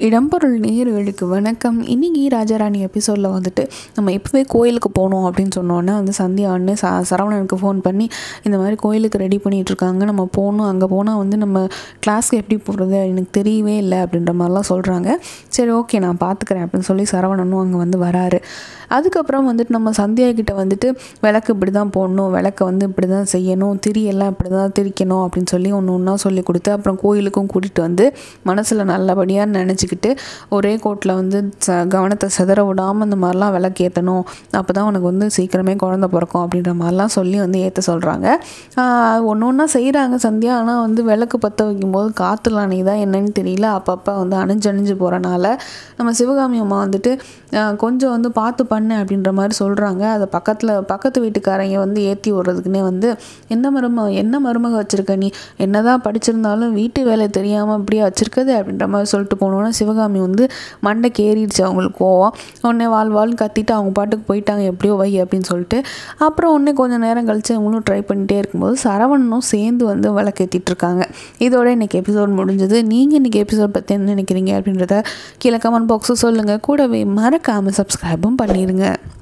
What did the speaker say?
இடம்பொருள் நேயர்களுக்கு வணக்கம் இன்னைக்கு ராஜாராணி எபிசோடில் வந்துட்டு நம்ம இப்போவே கோயிலுக்கு போகணும் அப்படின்னு சொன்னோன்னே வந்து சந்தியா அண்ணன் ச சரவணனுக்கு ஃபோன் பண்ணி இந்த மாதிரி கோயிலுக்கு ரெடி பண்ணிகிட்டு இருக்காங்க நம்ம போகணும் அங்கே போனால் வந்து நம்ம கிளாஸ்க்கு எப்படி போகிறது எனக்கு தெரியவே இல்லை அப்படின்ற மாதிரிலாம் சொல்கிறாங்க சரி ஓகே நான் பார்த்துக்கிறேன் அப்படின்னு சொல்லி சரவணனும் அங்கே வந்து வராரு அதுக்கப்புறம் வந்துட்டு நம்ம சந்தியா கிட்ட வந்துட்டு விளக்கு இப்படி தான் போடணும் விளக்கை வந்து இப்படி தான் செய்யணும் திரியெல்லாம் இப்படி தான் திரிக்கணும் அப்படின்னு சொல்லி ஒன்று ஒன்றா சொல்லி கொடுத்து அப்புறம் கோயிலுக்கும் கூட்டிகிட்டு வந்து மனசில் நல்லபடியாக நினச்சிக்கிட்டு ஒரே கோட்டில் வந்து ச கவனத்தை சிதற விடாமல் இந்த மாதிரிலாம் விளக்கு ஏற்றணும் அப்போ தான் உனக்கு வந்து சீக்கிரமே குழந்த பிறக்கும் அப்படின்ற மாதிரிலாம் சொல்லி வந்து ஏற்ற சொல்கிறாங்க ஒன்று ஒன்றா செய்கிறாங்க சந்தியா ஆனால் வந்து விளக்கு பற்ற வைக்கும்போது காற்றுல அணையுதா என்னன்னு தெரியல அப்பப்போ வந்து அணிஞ்சு அணிஞ்சு போகிறனால நம்ம சிவகாமி அம்மா வந்துட்டு ஆஹ் கொஞ்சம் வந்து பார்த்து பண்ணு அப்படின்ற மாதிரி சொல்கிறாங்க அதை பக்கத்தில் பக்கத்து வீட்டுக்காரங்க வந்து ஏற்றி விடுறதுக்குன்னே வந்து என்ன மருமக என்ன மருமக வச்சுருக்க நீ என்னதான் படிச்சிருந்தாலும் வீட்டு வேலை தெரியாமல் இப்படியே வச்சுருக்கது அப்படின்ற மாதிரி சொல்லிட்டு போனோன்னா சிவகாமி வந்து மண்டைக்கு ஏறிடுச்சு அவங்களுக்கு கோவம் உடனே வாழ் வாழ் கத்திட்டு அவங்க பாட்டுக்கு போயிட்டாங்க எப்படியோ வை அப்படின்னு சொல்லிட்டு அப்புறம் உடனே கொஞ்சம் நேரம் கழிச்சு அவங்களும் ட்ரை பண்ணிட்டே இருக்கும்போது சரவணனும் சேர்ந்து வந்து விளக்கேற்றிட்டு இருக்காங்க இதோட இன்னைக்கு எபிசோட் முடிஞ்சது நீங்கள் இன்னைக்கு எபிசோட் பற்றி என்ன நினைக்கிறீங்க அப்படின்றத கீழே கமெண்ட் பாக்ஸும் சொல்லுங்கள் கூடவே மறக்காமல் சப்ஸ்கிரைபும் பண்ணிடுங்க